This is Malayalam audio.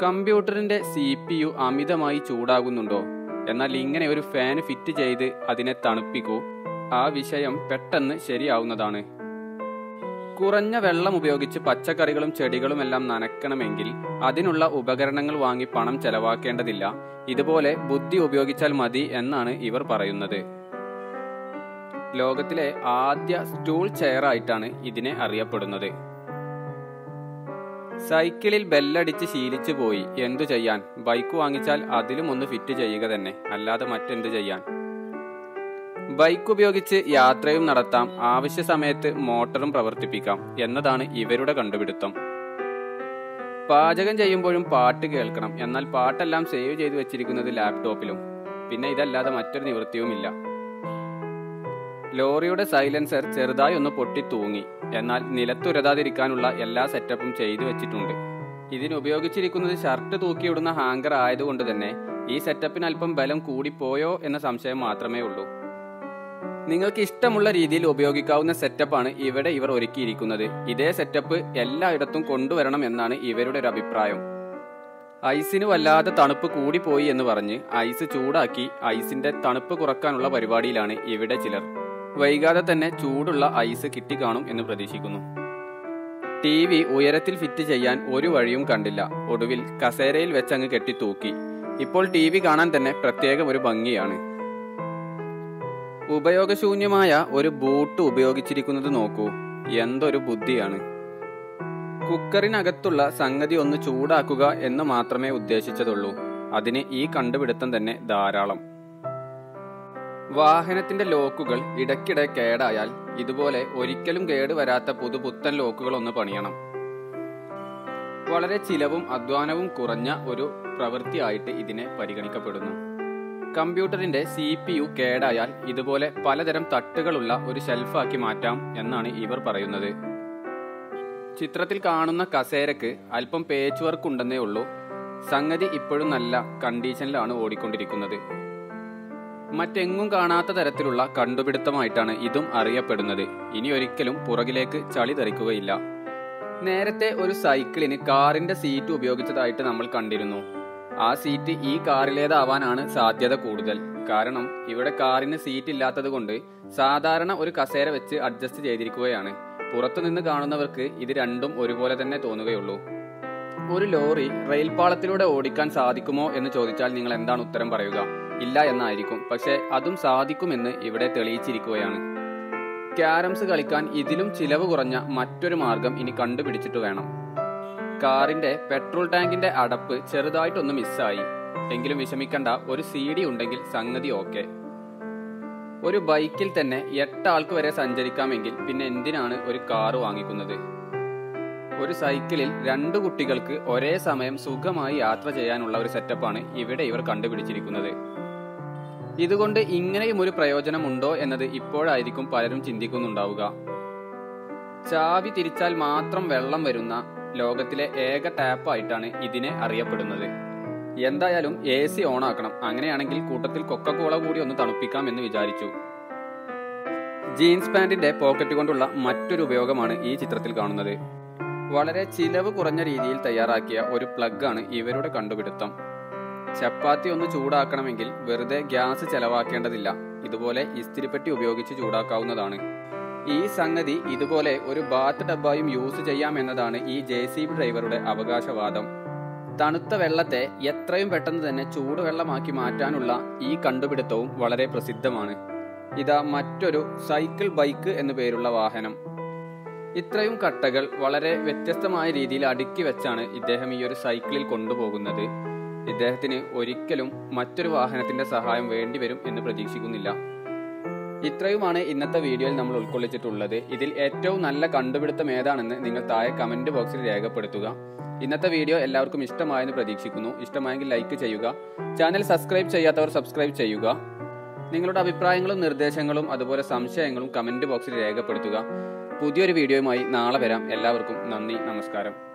കമ്പ്യൂട്ടറിന്റെ സി പി യു അമിതമായി ചൂടാകുന്നുണ്ടോ എന്നാൽ ഇങ്ങനെ ഒരു ഫാൻ ഫിറ്റ് ചെയ്ത് അതിനെ തണുപ്പിക്കൂ ആ വിഷയം പെട്ടെന്ന് ശരിയാവുന്നതാണ് കുറഞ്ഞ വെള്ളം ഉപയോഗിച്ച് പച്ചക്കറികളും ചെടികളും എല്ലാം നനയ്ക്കണമെങ്കിൽ അതിനുള്ള ഉപകരണങ്ങൾ വാങ്ങി പണം ചെലവാക്കേണ്ടതില്ല ഇതുപോലെ ബുദ്ധി ഉപയോഗിച്ചാൽ മതി എന്നാണ് ഇവർ പറയുന്നത് ലോകത്തിലെ ആദ്യ സ്റ്റൂൾ ചെയർ ആയിട്ടാണ് ഇതിനെ അറിയപ്പെടുന്നത് സൈക്കിളിൽ ബെല്ലടിച്ച് ശീലിച്ചു പോയി എന്തു ചെയ്യാൻ ബൈക്ക് വാങ്ങിച്ചാൽ അതിലും ഒന്ന് ഫിറ്റ് ചെയ്യുക തന്നെ അല്ലാതെ മറ്റെന്ത് ചെയ്യാൻ ബൈക്ക് ഉപയോഗിച്ച് യാത്രയും നടത്താം ആവശ്യ സമയത്ത് മോട്ടറും പ്രവർത്തിപ്പിക്കാം എന്നതാണ് ഇവരുടെ കണ്ടുപിടുത്തം പാചകം ചെയ്യുമ്പോഴും പാട്ട് കേൾക്കണം എന്നാൽ പാട്ടെല്ലാം സേവ് ചെയ്തു വെച്ചിരിക്കുന്നത് ലാപ്ടോപ്പിലും പിന്നെ ഇതല്ലാതെ മറ്റൊരു നിവൃത്തിയുമില്ല ലോറിയുടെ സൈലൻസർ ചെറുതായി ഒന്ന് പൊട്ടി തൂങ്ങി എന്നാൽ നിലത്തുരതാതിരിക്കാനുള്ള എല്ലാ സെറ്റപ്പും ചെയ്തു വെച്ചിട്ടുണ്ട് ഇതിന് ഉപയോഗിച്ചിരിക്കുന്നത് ഷർട്ട് തൂക്കിയിടുന്ന ഹാങ്കർ ആയതുകൊണ്ട് തന്നെ ഈ സെറ്റപ്പിന് അല്പം ബലം കൂടിപ്പോയോ എന്ന സംശയം മാത്രമേ ഉള്ളൂ നിങ്ങൾക്ക് ഇഷ്ടമുള്ള രീതിയിൽ ഉപയോഗിക്കാവുന്ന സെറ്റപ്പാണ് ഇവിടെ ഇവർ ഒരുക്കിയിരിക്കുന്നത് ഇതേ സെറ്റപ്പ് എല്ലായിടത്തും കൊണ്ടുവരണം എന്നാണ് ഇവരുടെ ഒരു അഭിപ്രായം ഐസിന് വല്ലാതെ തണുപ്പ് കൂടിപ്പോയി എന്ന് പറഞ്ഞ് ഐസ് ചൂടാക്കി ഐസിന്റെ തണുപ്പ് കുറക്കാനുള്ള പരിപാടിയിലാണ് ഇവിടെ ചിലർ വൈകാതെ തന്നെ ചൂടുള്ള ഐസ് കിട്ടിക്കാണും എന്ന് പ്രതീക്ഷിക്കുന്നു ടി വി ഉയരത്തിൽ ഫിറ്റ് ചെയ്യാൻ ഒരു വഴിയും കണ്ടില്ല ഒടുവിൽ കസേരയിൽ വെച്ചങ്ങ് കെട്ടി തൂക്കി ഇപ്പോൾ ടി വി കാണാൻ തന്നെ പ്രത്യേകം ഒരു ഭംഗിയാണ് ഉപയോഗശൂന്യമായ ഒരു ബൂട്ട് ഉപയോഗിച്ചിരിക്കുന്നത് നോക്കൂ എന്തൊരു ബുദ്ധിയാണ് കുക്കറിനകത്തുള്ള സംഗതി ഒന്ന് ചൂടാക്കുക എന്ന് മാത്രമേ ഉദ്ദേശിച്ചതുള്ളൂ അതിന് ഈ കണ്ടുപിടുത്തം തന്നെ ധാരാളം വാഹനത്തിന്റെ ലോക്കുകൾ ഇടയ്ക്കിടെ കേടായാൽ ഇതുപോലെ ഒരിക്കലും കേടുവരാത്ത പുതുപുത്തൻ ലോക്കുകൾ ഒന്ന് പണിയണം വളരെ ചിലവും അധ്വാനവും കുറഞ്ഞ ഒരു പ്രവൃത്തിയായിട്ട് ഇതിനെ പരിഗണിക്കപ്പെടുന്നു കമ്പ്യൂട്ടറിന്റെ സി പി യു കേടായാൽ ഇതുപോലെ പലതരം തട്ടുകളുള്ള ഒരു ഷെൽഫാക്കി മാറ്റാം എന്നാണ് ഇവർ പറയുന്നത് ചിത്രത്തിൽ കാണുന്ന കസേരക്ക് അല്പം പേച്ച് വർക്ക് ഉണ്ടെന്നേ ഉള്ളൂ സംഗതി ഇപ്പോഴും നല്ല കണ്ടീഷനിലാണ് ഓടിക്കൊണ്ടിരിക്കുന്നത് മറ്റെങ്ങും കാണാത്ത തരത്തിലുള്ള കണ്ടുപിടുത്തമായിട്ടാണ് ഇതും അറിയപ്പെടുന്നത് ഇനി ഒരിക്കലും പുറകിലേക്ക് ചളി തെറിക്കുകയില്ല നേരത്തെ ഒരു സൈക്കിളിന് കാറിന്റെ സീറ്റ് ഉപയോഗിച്ചതായിട്ട് നമ്മൾ കണ്ടിരുന്നു ആ സീറ്റ് ഈ കാറിലേതാവാനാണ് സാധ്യത കൂടുതൽ കാരണം ഇവിടെ കാറിന് സീറ്റ് ഇല്ലാത്തത് കൊണ്ട് സാധാരണ ഒരു കസേര വെച്ച് അഡ്ജസ്റ്റ് ചെയ്തിരിക്കുകയാണ് പുറത്തുനിന്ന് കാണുന്നവർക്ക് ഇത് രണ്ടും ഒരുപോലെ തന്നെ തോന്നുകയുള്ളൂ ഒരു ലോറി റെയിൽ പാളത്തിലൂടെ ഓടിക്കാൻ സാധിക്കുമോ എന്ന് ചോദിച്ചാൽ നിങ്ങൾ എന്താണ് ഉത്തരം പറയുക ഇല്ല എന്നായിരിക്കും പക്ഷെ അതും സാധിക്കുമെന്ന് ഇവിടെ തെളിയിച്ചിരിക്കുകയാണ് ക്യാരംസ് കളിക്കാൻ ഇതിലും ചിലവ് കുറഞ്ഞ മറ്റൊരു മാർഗം ഇനി കണ്ടുപിടിച്ചിട്ട് വേണം കാറിന്റെ പെട്രോൾ ടാങ്കിന്റെ അടപ്പ് ചെറുതായിട്ടൊന്ന് മിസ്സായി എങ്കിലും വിഷമിക്കണ്ട ഒരു സി ഡി ഉണ്ടെങ്കിൽ സംഗതി ഓക്കെ ഒരു ബൈക്കിൽ തന്നെ എട്ട് ആൾക്ക് വരെ സഞ്ചരിക്കാമെങ്കിൽ പിന്നെ എന്തിനാണ് ഒരു കാറ് വാങ്ങിക്കുന്നത് ഒരു സൈക്കിളിൽ രണ്ട് കുട്ടികൾക്ക് ഒരേ സമയം സുഖമായി യാത്ര ചെയ്യാനുള്ള ഒരു സെറ്റപ്പാണ് ഇവിടെ ഇവർ കണ്ടുപിടിച്ചിരിക്കുന്നത് ഇതുകൊണ്ട് ഇങ്ങനെയും ഒരു പ്രയോജനമുണ്ടോ എന്നത് ഇപ്പോഴായിരിക്കും പലരും ചിന്തിക്കുന്നുണ്ടാവുക ചാവി തിരിച്ചാൽ മാത്രം വെള്ളം വരുന്ന ലോകത്തിലെ ഏക ടാപ്പായിട്ടാണ് ഇതിനെ അറിയപ്പെടുന്നത് എന്തായാലും എ സി ഓണാക്കണം അങ്ങനെയാണെങ്കിൽ കൂട്ടത്തിൽ കൊക്കക്കോള കൂടി ഒന്ന് തണുപ്പിക്കാം എന്ന് വിചാരിച്ചു ജീൻസ് പാന്റിന്റെ പോക്കറ്റ് കൊണ്ടുള്ള മറ്റൊരു ഉപയോഗമാണ് ഈ ചിത്രത്തിൽ കാണുന്നത് വളരെ ചിലവ് കുറഞ്ഞ രീതിയിൽ തയ്യാറാക്കിയ ഒരു പ്ലഗ് ആണ് ഇവരുടെ കണ്ടുപിടുത്തം ചപ്പാത്തി ഒന്ന് ചൂടാക്കണമെങ്കിൽ വെറുതെ ഗ്യാസ് ചെലവാക്കേണ്ടതില്ല ഇതുപോലെ ഇസ്തിരിപ്പെട്ടി ഉപയോഗിച്ച് ചൂടാക്കാവുന്നതാണ് ഈ സംഗതി ഇതുപോലെ ഒരു ബാത്ത് ഡബ്ബായും യൂസ് ചെയ്യാം എന്നതാണ് ഈ ജെ സി ബി ഡ്രൈവറുടെ അവകാശവാദം തണുത്ത വെള്ളത്തെ എത്രയും പെട്ടെന്ന് തന്നെ ചൂടുവെള്ളമാക്കി മാറ്റാനുള്ള ഈ കണ്ടുപിടുത്തവും വളരെ പ്രസിദ്ധമാണ് ഇതാ മറ്റൊരു സൈക്കിൾ ബൈക്ക് എന്നു പേരുള്ള വാഹനം ഇത്രയും കട്ടകൾ വളരെ വ്യത്യസ്തമായ രീതിയിൽ അടുക്കി വെച്ചാണ് ഇദ്ദേഹം ഈ ഒരു സൈക്കിളിൽ കൊണ്ടുപോകുന്നത് ഇദ്ദേഹത്തിന് ഒരിക്കലും മറ്റൊരു വാഹനത്തിന്റെ സഹായം വേണ്ടിവരും എന്ന് പ്രതീക്ഷിക്കുന്നില്ല ഇത്രയുമാണ് ഇന്നത്തെ വീഡിയോയിൽ നമ്മൾ ഉൾക്കൊള്ളിച്ചിട്ടുള്ളത് ഇതിൽ ഏറ്റവും നല്ല കണ്ടുപിടുത്തം ഏതാണെന്ന് നിങ്ങൾ താഴെ കമന്റ് ബോക്സിൽ രേഖപ്പെടുത്തുക ഇന്നത്തെ വീഡിയോ എല്ലാവർക്കും ഇഷ്ടമായെന്ന് പ്രതീക്ഷിക്കുന്നു ഇഷ്ടമായെങ്കിൽ ലൈക്ക് ചെയ്യുക ചാനൽ സബ്സ്ക്രൈബ് ചെയ്യാത്തവർ സബ്സ്ക്രൈബ് ചെയ്യുക നിങ്ങളുടെ അഭിപ്രായങ്ങളും നിർദ്ദേശങ്ങളും അതുപോലെ സംശയങ്ങളും കമന്റ് ബോക്സിൽ രേഖപ്പെടുത്തുക പുതിയൊരു വീഡിയോയുമായി നാളെ വരാം എല്ലാവർക്കും നന്ദി നമസ്കാരം